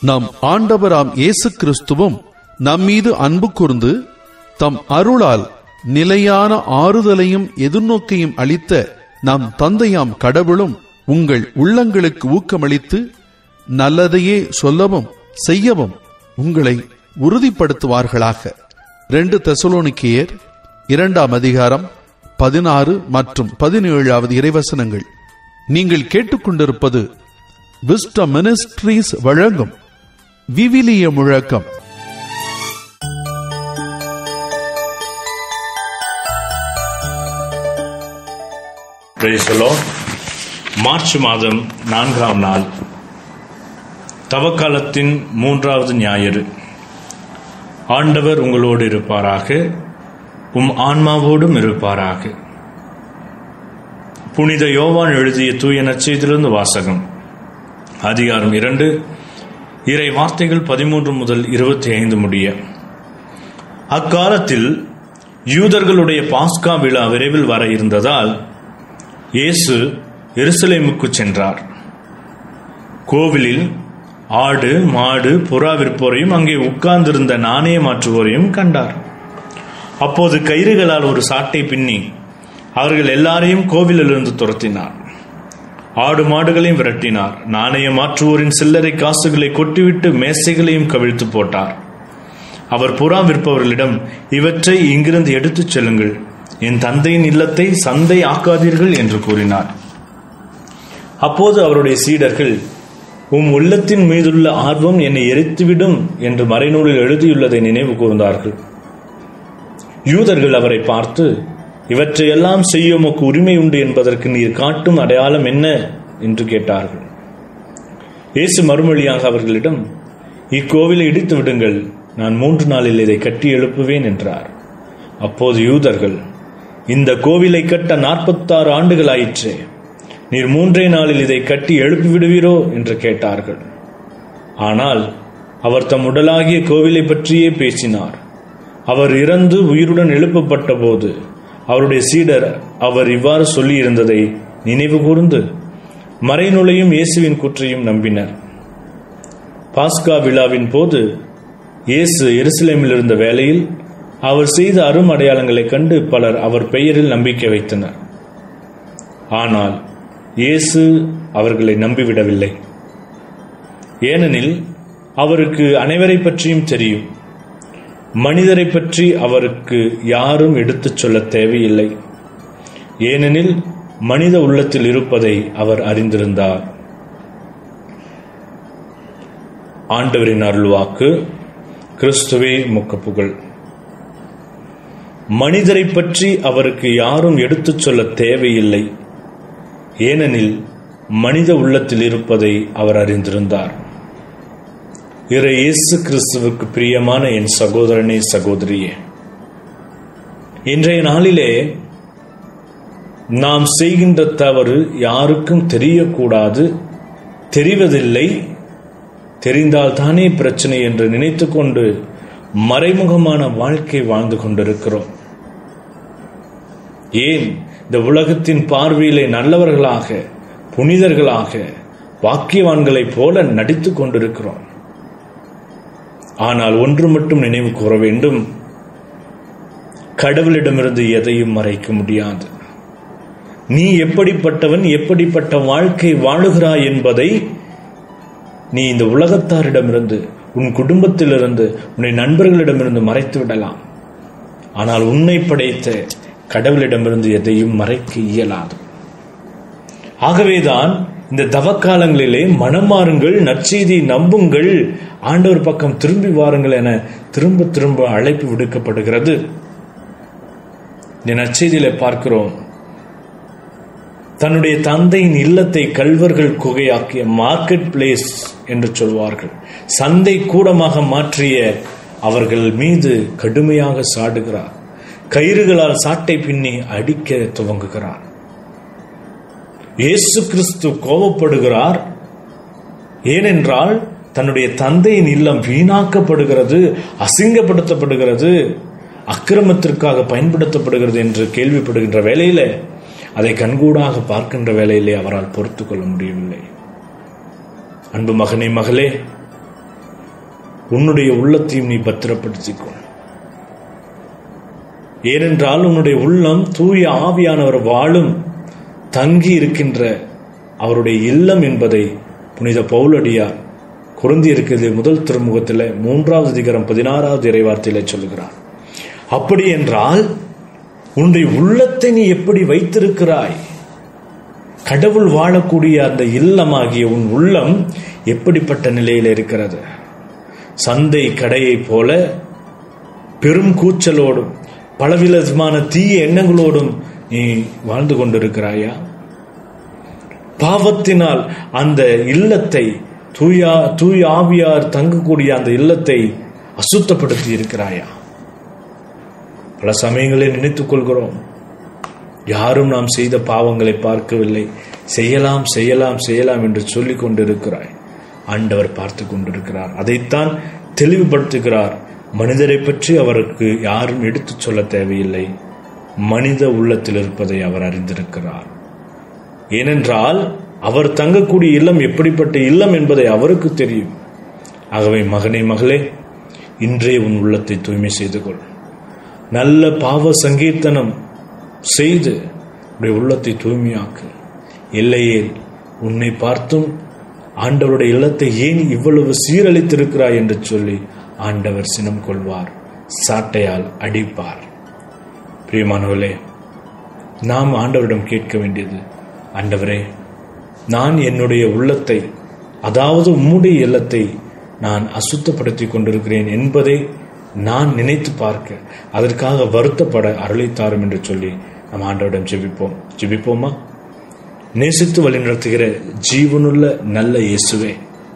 நம் ஆண்டவராம் இயேசு கிறிஸ்துவும் நம்மீது அன்பு கூர்ந்து தம் அருளால் நிலையான ஆறுதலையும் எதிர்நோக்கையும் அளித்த நம் தந்தையாம் கடவுளும் உங்கள் உள்ளங்களுக்கு ஊக்கமளித்து நல்லதையே சொல்லவும் செய்யவும் உங்களை உறுதிப்படுத்துவார்களாக ரெண்டு தெசலோனிக்கேயர் இரண்டாம் அதிகாரம் பதினாறு மற்றும் பதினேழாவது இறைவசனங்கள் நீங்கள் கேட்டுக்கொண்டிருப்பது விஸ்ட மினிஸ்ட்ரீஸ் வழங்கும் விவிலிய முழக்கம் Praise the Lord. மார்ச் மாதம் நான்காம் நாள் தவக்காலத்தின் மூன்றாவது ஞாயிறு ஆண்டவர் உங்களோடு இருப்பாராக உம் ஆன்மாவோடும் இருப்பாராக புனித யோவான் எழுதிய தூய நற்செய்திலிருந்து வாசகம் அதிகாரம் இரண்டு இறை வார்த்தைகள் பதிமூன்று முதல் இருபத்தி ஐந்து முடிய அக்காலத்தில் யூதர்களுடைய பாஸ்கா விழா விரைவில் வர இருந்ததால் இயேசு எருசலேமுக்கு சென்றார் கோவிலில் ஆடு மாடு புறா விற்போரையும் அங்கே உட்கார்ந்திருந்த நாணய மாற்றுவோரையும் கண்டார் அப்போது கயிறுகளால் ஒரு சாட்டை பின்னி அவர்கள் எல்லாரையும் கோவிலிலிருந்து துரத்தினார் ஆடு மாடுகளையும் விரட்டினார் நாணய மாற்றுவோரின் சில்லறை காசுகளை கொட்டிவிட்டு மேசைகளையும் கவிழ்த்து போட்டார் அவர் புறா விற்பவர்களிடம் இவற்றை இங்கிருந்து எடுத்துச் செல்லுங்கள் என் தந்தையின் இல்லத்தை சந்தை ஆக்காதீர்கள் என்று கூறினார் அப்போது அவருடைய சீடர்கள் உம் உள்ளத்தின் மீதுள்ள ஆர்வம் என்னை எரித்துவிடும் என்று மறைநூலில் எழுதியுள்ளதை நினைவு கூர்ந்தார்கள் யூதர்கள் அவரை பார்த்து இவற்றையெல்லாம் செய்ய உமக்கு உரிமை உண்டு என்பதற்கு நீர் காட்டும் அடையாளம் என்ன என்று கேட்டார்கள் இயேசு மறுமொழியாக அவர்களிடம் இக்கோவிலை இடித்து விடுங்கள் நான் மூன்று நாளில் இதை கட்டி எழுப்புவேன் என்றார் அப்போது யூதர்கள் இந்த கோவிலை கட்ட நாற்பத்தாறு ஆண்டுகள் ஆயிற்றே நீர் மூன்றே நாளில் இதை கட்டி எழுப்பி விடுவீரோ என்று கேட்டார்கள் ஆனால் அவர் தம் உடலாகிய கோவிலை பற்றியே பேசினார் அவர் இறந்து உயிருடன் எழுப்பப்பட்ட போது அவருடைய சீடர் அவர் இவ்வாறு சொல்லியிருந்ததை நினைவு கூர்ந்து மறைநூலையும் இயேசுவின் குற்றையும் நம்பினர் பாஸ்கா விழாவின் போது இயேசு எருசலேமில் இருந்த வேளையில் அவர் செய்த அரும் அடையாளங்களைக் கண்டு பலர் அவர் பெயரில் நம்பிக்கை வைத்தனர் ஆனால் இயேசு அவர்களை நம்பிவிடவில்லை ஏனெனில் அவருக்கு அனைவரை பற்றியும் தெரியும் மனிதரை பற்றி அவருக்கு யாரும் எடுத்துச் சொல்ல தேவையில்லை ஏனெனில் மனித உள்ளத்தில் இருப்பதை அவர் அறிந்திருந்தார் ஆண்டவரின் அருள்வாக்கு கிறிஸ்துவே முக்கப்புகள் மனிதரை பற்றி அவருக்கு யாரும் எடுத்துச் சொல்ல தேவையில்லை ஏனெனில் மனித உள்ளத்தில் இருப்பதை அவர் அறிந்திருந்தார் இறை இயேசு கிறிஸ்துவுக்கு பிரியமான என் சகோதரனே சகோதரியே இன்றைய நாளிலே நாம் செய்கின்ற தவறு யாருக்கும் தெரியக்கூடாது தெரிவதில்லை தெரிந்தால் தானே பிரச்சனை என்று நினைத்துக்கொண்டு மறைமுகமான வாழ்க்கை வாழ்ந்து கொண்டிருக்கிறோம் ஏன் இந்த உலகத்தின் பார்வையிலே நல்லவர்களாக புனிதர்களாக வாக்கியவான்களைப் போல நடித்துக் கொண்டிருக்கிறோம் ஆனால் ஒன்று மட்டும் நினைவு கூற வேண்டும் கடவுளிடமிருந்து எதையும் மறைக்க முடியாது நீ எப்படிப்பட்டவன் எப்படிப்பட்ட வாழ்க்கை வாழுகிறாய் என்பதை நீ இந்த உலகத்தாரிடமிருந்து உன் குடும்பத்திலிருந்து உன்னை நண்பர்களிடமிருந்து மறைத்து விடலாம் ஆனால் உன்னை படைத்த கடவுளிடமிருந்து எதையும் மறைக்க இயலாது ஆகவேதான் இந்த தவக்காலங்களிலே மனமாறுங்கள் நற்செய்தி நம்புங்கள் ஆண்டவர் பக்கம் திரும்பி வாருங்கள் என திரும்ப திரும்ப அழைப்பு விடுக்கப்படுகிறது இந்த நற்செய்தியில பார்க்கிறோம் தன்னுடைய தந்தையின் இல்லத்தை கல்வர்கள் குகையாக்கிய மார்க்கெட் பிளேஸ் என்று சொல்வார்கள் சந்தை கூடமாக மாற்றிய அவர்கள் மீது கடுமையாக சாடுகிறார் கயிறுகளால் சாட்டை பின்னி அடிக்க துவங்குகிறார் இயேசு கிறிஸ்து கோபப்படுகிறார் ஏனென்றால் தன்னுடைய தந்தையின் இல்லம் வீணாக்கப்படுகிறது அசிங்கப்படுத்தப்படுகிறது அக்கிரமத்திற்காக பயன்படுத்தப்படுகிறது என்று கேள்விப்படுகின்ற வேளையில அதை கண்கூடாக பார்க்கின்ற வேளையிலே அவரால் பொறுத்து கொள்ள முடியவில்லை அன்பு மகனே மகளே உன்னுடைய உள்ளத்தையும் நீ பத்திரப்படுத்திக்கொள் ஏனென்றால் உன்னுடைய உள்ளம் தூய ஆவியானவர் வாழும் தங்கி இருக்கின்ற அவருடைய இல்லம் என்பதை புனித பவுலடியார் குருந்தி இருக்கிறது முதல் திருமுகத்தில் மூன்றாவது அதிகாரம் பதினாறாவது இறைவார்த்தையில சொல்லுகிறார் அப்படி என்றால் உன்னுடைய உள்ளத்தை நீ எப்படி வைத்திருக்கிறாய் கடவுள் வாழக்கூடிய அந்த இல்லமாகிய உன் உள்ளம் எப்படிப்பட்ட நிலையில் இருக்கிறது சந்தை கடையைப் போல பெரும் கூச்சலோடும் பலவிதமான தீய எண்ணங்களோடும் நீ வாழ்ந்து கொண்டிருக்கிறாயா பாவத்தினால் அந்த இல்லத்தை தூயா தூய ஆவியார் தங்கக்கூடிய அந்த இல்லத்தை அசுத்தப்படுத்தி இருக்கிறாயா பல சமயங்களில் நினைத்துக் கொள்கிறோம் யாரும் நாம் செய்த பாவங்களை பார்க்கவில்லை செய்யலாம் செய்யலாம் செய்யலாம் என்று சொல்லிக் கொண்டிருக்கிறாய் ஆண்டவர் பார்த்து கொண்டிருக்கிறார் அதைத்தான் தெளிவுபடுத்துகிறார் மனிதரை பற்றி அவருக்கு யாரும் எடுத்துச் சொல்ல தேவையில்லை மனித உள்ளத்தில் இருப்பதை அவர் அறிந்திருக்கிறார் ஏனென்றால் அவர் தங்கக்கூடிய இல்லம் எப்படிப்பட்ட இல்லம் என்பதை அவருக்கு தெரியும் ஆகவே மகனே மகளே இன்றே உன் உள்ளத்தை தூய்மை செய்து கொள் நல்ல பாவ சங்கீர்த்தனம் செய்து உடைய உள்ளத்தை தூய்மையாக்கு இல்லையே உன்னை பார்த்தும் ஆண்டவருடைய இல்லத்தை ஏன் இவ்வளவு சீரழித்திருக்கிறாய் என்று சொல்லி ஆண்டவர் சினம் கொள்வார் சாட்டையால் அடிப்பார் பிரியமானவர்களே நாம் ஆண்டவரிடம் கேட்க வேண்டியது ஆண்டவரே நான் என்னுடைய உள்ளத்தை அதாவது உம்முடைய இல்லத்தை நான் அசுத்தப்படுத்திக் கொண்டிருக்கிறேன் என்பதை நான் நினைத்து பார்க்க அதற்காக வருத்தப்பட அருளைத்தாரும் என்று சொல்லி நம் ஆண்டவரிடம் ஜெபிப்போம் ஜெபிப்போமா நேசித்து வழிநடத்துகிற ஜீவனுள்ள நல்ல இயேசுவே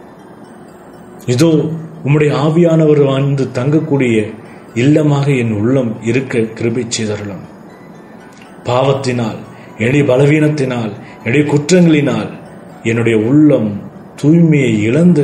இதோ உம்முடைய ஆவியானவர் வாழ்ந்து தங்கக்கூடிய இல்லமாக என் உள்ளம் இருக்க கிருபை செய்தருளும் பாவத்தினால் என்னுடைய பலவீனத்தினால் என்னுடைய குற்றங்களினால் என்னுடைய உள்ளம் தூய்மையை இழந்து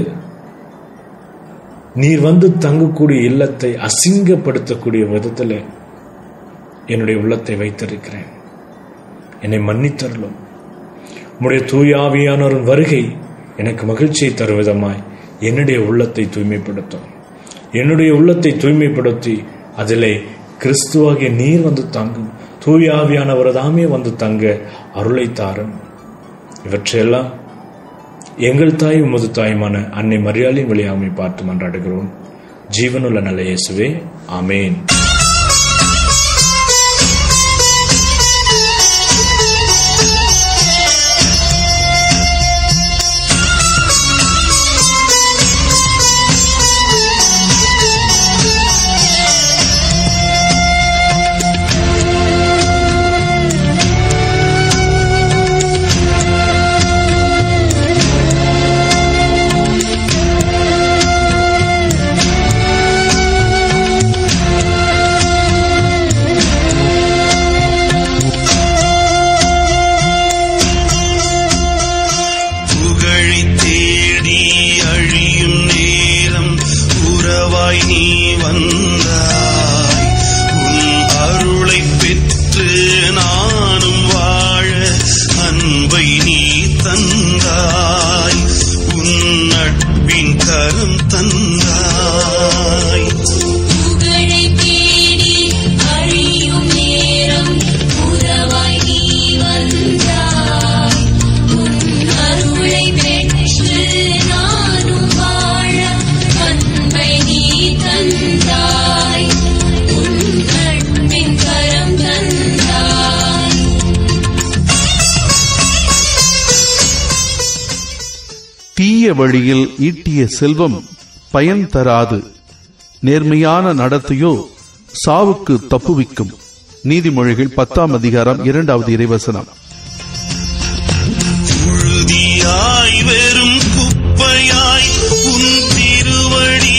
நீர் வந்து தங்கக்கூடிய இல்லத்தை அசிங்கப்படுத்தக்கூடிய விதத்தில் என்னுடைய உள்ளத்தை வைத்திருக்கிறேன் என்னை மன்னித்தருளும் உம்முடைய தூயாவியானவரின் வருகை எனக்கு மகிழ்ச்சியை தரும் விதமாய் என்னுடைய உள்ளத்தை தூய்மைப்படுத்தும் என்னுடைய உள்ளத்தை தூய்மைப்படுத்தி அதிலே கிறிஸ்துவாகிய நீர் வந்து தங்கும் தூயாவியானவர் தாமே வந்து தங்க அருளை தாரும் இவற்றையெல்லாம் எங்கள் தாய் உமது தாயுமான அன்னை மரியாளின் வழியாமை பார்த்து மன்றாடுகிறோம் ஜீவனுள்ள நல்ல இயேசுவே ஆமேன் புகழை தேடி அழியும் நேரம் உறவாய் நீ வந்தாய் உன் அருளை பெற்று நானும் வாழ அன்பை நீ தந்தாய் உன் நட்பின் கரம் தந்தாய் புகழை தேடி அழியும் நேரம் உறவாய் நீ வந்தாய் உன் அருளை பெற்று நானும் வாழ அன்பை நீ தந்தாய் உன் நட்பின் கரம் தந்தாய் தீய வழியில் ஈட்டிய செல்வம் பயன் தராது நேர்மையான நடத்தையோ சாவுக்கு தப்புவிக்கும் நீதிமொழிகள் பத்தாம் அதிகாரம் இரண்டாவது இறைவசனம் புழுதியாய் வெறும் குப்பையாய் உன் திருவடி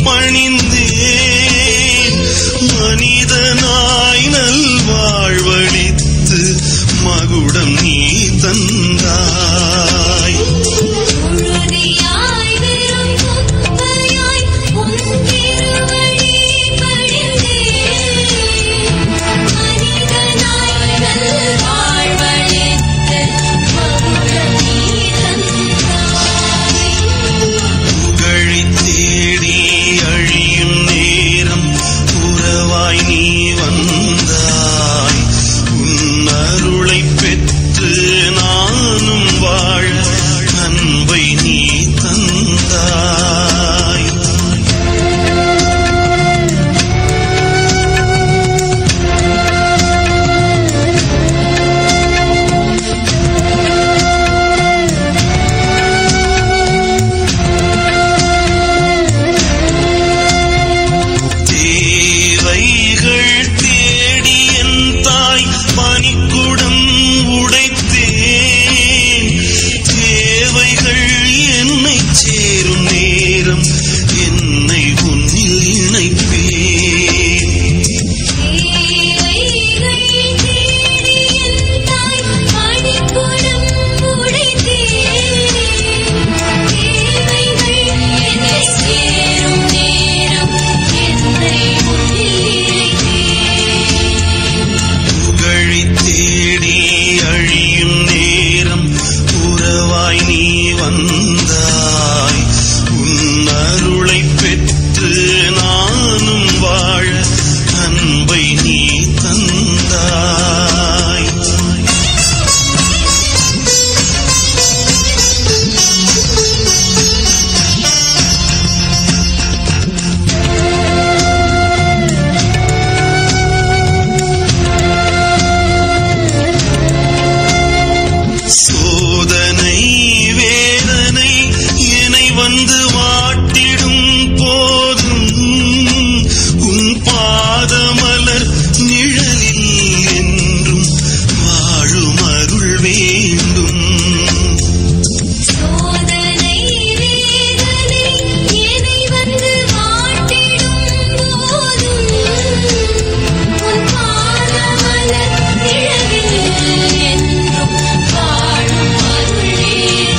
பணிந்தேன் மனிதனாய் நல்வாழ்வழித்து மகுடம் நீ தந்தாய் உறுதியாய் வெறும் குப்பையாய் உன் திருவடி பணிந்தேன். மனிதனாய் நல்வாழ்வளித்து மகுடம் நீ தந்தாய். புகழை தேடி வந்தாய் உன் அருளை பெற்று நானும் வாழ அன்பை நீ தந்தாய் தேவைகள் தேடி என் தாய் பனிக்குடம் உடைத்தேன் தேவைகள் என்னை சேரும் நேரம் என்னை உன்னில் இணைப்பேன் தேவைகள் தேடி என் தாய் பணிக்குடம் உடைத்தேன் தேவைகள் என்னை சேரும் நேரம் என்னை முன்னிலைத்தேன் புகழை தேடி அழியும் நேரம் உறவாய் நீ வந்தாய் உன் அருளை பெற்று நானும் வாழ அன்பை நீ தந்தாய் சோதனை வேதனை என்னை வந்து வாட்டிடும் போதும் உன் பாதமலர் நிழலில் என்றும் வாழும் அருள் வேண்டும் சோதனை வேதனை என்னை வந்து வாட்டிடும் போதும் உன் பாதமலர் நிழலில் என்றும் வாழும் அருளே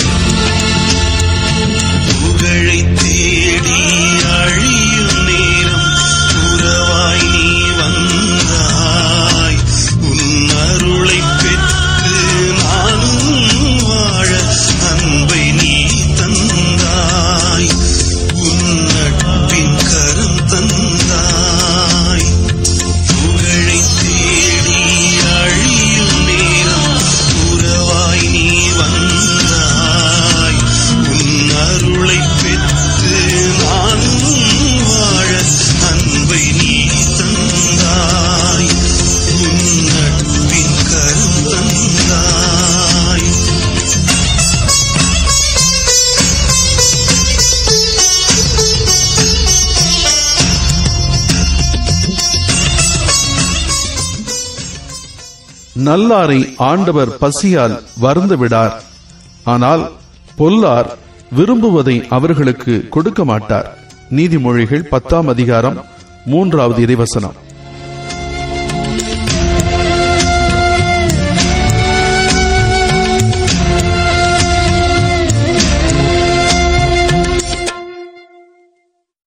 புகழை தேடி அழியும் நேரம் உறவாய் நீ வந்தாய் உன் அருளை பெற்று நானும் வாழ அன்பை நீ தந்தாய் உன் நட்பின் கரம் தந்தாய் புகழை தேடி அழியும் நேரம் உறவாய் நீ வந்தாய் உன் அருளை பெற்று நானும் வாழ அன்பை நீ தந்தாய் உன் நட்பின் கரம் தந்தாய் நல்லாரை ஆண்டவர் பசியால் வருந்து விடார் ஆனால் பொல்லார் விரும்புவதை அவர்களுக்கு கொடுக்க மாட்டார் நீதிமொழிகள் பத்தாம் அதிகாரம் மூன்றாவது இறைவசனம்